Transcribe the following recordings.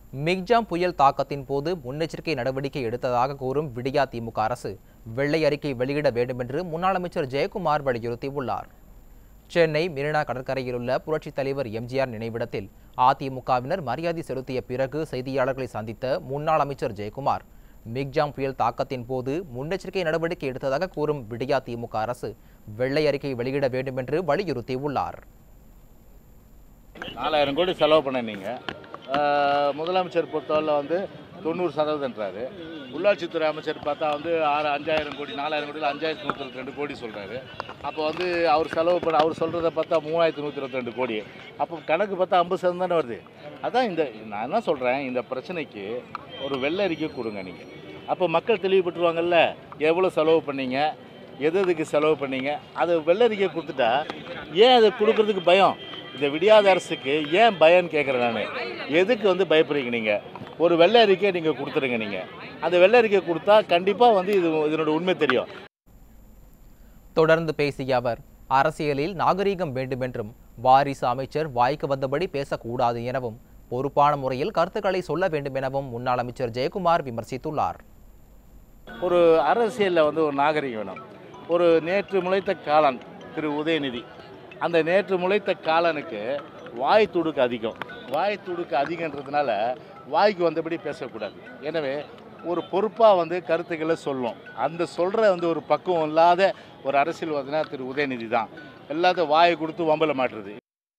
Michaung புயல் தாக்கத்தின் போது முன்னெச்சரிக்கை நடவடிக்கை எடுத்ததாக கூறும் விடியா திமுக அரசு வெள்ளை அறிக்கை வெளியிட வேண்டுமென்று முன்னாள் அமைச்சர் ஜெயக்குமார் வலியுறுத்தியுள்ளார் சென்னை மெரினா கடற்கரையிலுள்ள புரட்சித் தலைவர் எம்ஜிஆர் நினைவிடத்தில் அதிமுகவினர் மரியாதை செலுத்திய பிறகு செய்தியாளர்களை சந்தித்த முன்னாள் அமைச்சர் ஜெயக்குமார் மிக்ஜாம் புயல் தாக்கத்தின் போது முன்னெச்சரிக்கை நடவடிக்கை எடுத்ததாக கூறும் விடியா திமுக அரசு வெள்ளை அறிக்கை வெளியிட வேண்டுமென்று வலியுறுத்தியுள்ளார் நாலாயிரம் கோடி செலவு பண்ண நீங்கள் முதலமைச்சர் பொறுத்தவரை வந்து தொண்ணூறு சதவீதம்ன்றாரு உள்ளாட்சித்துறை அமைச்சர் பார்த்தா வந்து ஆறு அஞ்சாயிரம் கோடி நாலாயிரம் கோடியில் அஞ்சாயிரத்தி நூற்றி இருபத்தி ரெண்டு கோடி சொல்கிறாரு அப்போ வந்து அவர் செலவு பண்ண அவர் சொல்கிறத பார்த்தா மூவாயிரத்தி நூற்றி இருபத்தி ரெண்டு கோடி அப்போ கணக்கு பார்த்தா ஐம்பது சதவீதம் தானே வருது அதான் இந்த நான் என்ன சொல்கிறேன் இந்த பிரச்சனைக்கு ஒரு வெள்ளை அறிக்கை கொடுங்க நீங்கள் அப்போ மக்கள் தெளிவுபட்டுருவாங்கல்ல எவ்வளோ செலவு பண்ணீங்க எது எதுக்கு செலவு பண்ணீங்க அது வெள்ளரிக்கை கொடுத்துட்டா ஏன் அதை கொடுக்கறதுக்கு பயம் இந்த விடியாத அரசுக்கு ஏன் பயம்னு கேட்குறேன் நான் எதுக்கு வந்து பயப்படுறீங்க நீங்கள் ஒரு வெள்ளை அறிக்கையை நீங்கள் கொடுத்துருங்க நீங்கள் அந்த வெள்ளை அறிக்கை கொடுத்தா கண்டிப்பாக வந்து இது இதனோட உண்மை தெரியும் தொடர்ந்து பேசிய அவர் அரசியலில் நாகரீகம் வேண்டுமென்றும் வாரிசு அமைச்சர் வாய்க்கு வந்தபடி பேசக்கூடாது எனவும் பொறுப்பான முறையில் கருத்துக்களை சொல்ல வேண்டும் எனவும் முன்னாள் அமைச்சர் ஜெயக்குமார் விமர்சித்துள்ளார் ஒரு அரசியலில் வந்து ஒரு நாகரிகம் வேணும் ஒரு நேற்று முளைத்த காளான் திரு உதயநிதி அந்த நேற்று முளைத்த காளானுக்கு வாய் துடுக்கு அதிகம் வாய் துடுக்கு அதிகன்றதுனால வாய்க்கு வந்தபடி பேசக்கூடாது எனவே ஒரு பொறுப்பாக வந்து கருத்துக்களை சொல்லும் அந்த சொல்கிற வந்து ஒரு பக்குவம் இல்லாத ஒரு அரசியல்வாதினா திரு உதயநிதி தான் எல்லாத்தையும் வாயை கொடுத்து வம்பல மாட்டுறது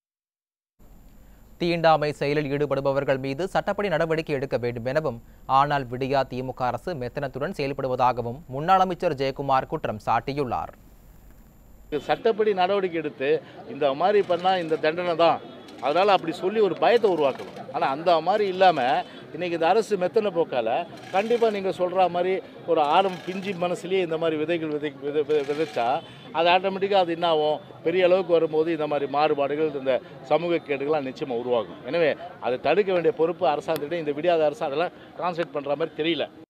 தீண்டாமை செயலில் ஈடுபடுபவர்கள் மீது சட்டப்படி நடவடிக்கை எடுக்க வேண்டும் எனவும் ஆனால் விடியா திமுக அரசு மெத்தனத்துடன் செயல்படுவதாகவும் முன்னாள் அமைச்சர் ஜெயக்குமார் குற்றம் சாட்டியுள்ளார் சட்டப்படி நடவடிக்கை எடுத்து இந்த மாதிரி பண்ணால் இந்த தண்டனை தான் அதனால் அப்படி சொல்லி ஒரு பயத்தை உருவாக்கணும் ஆனால் அந்த மாதிரி இல்லாமல் இன்றைக்கி இந்த அரசு மெத்தனை போக்கால கண்டிப்பாக நீங்கள் சொல்கிற மாதிரி ஒரு ஆரம் பிஞ்சு மனசுலேயே இந்த மாதிரி விதைகள் விதை விதை விதை- விதைச்சா அது ஆட்டோமேட்டிக்காக அது என்ன ஆகும் பெரிய அளவுக்கு வரும்போது இந்த மாதிரி மாறுபாடுகள் இந்த சமூக கேடுகள்லாம் நிச்சயமாக உருவாகும் எனவே அதை தடுக்க வேண்டிய பொறுப்பு அரசாங்கத்திட்ட இந்த விடியாத அரசு அதெல்லாம் கான்சென்ட்ரேட் பண்ணுற மாதிரி தெரியல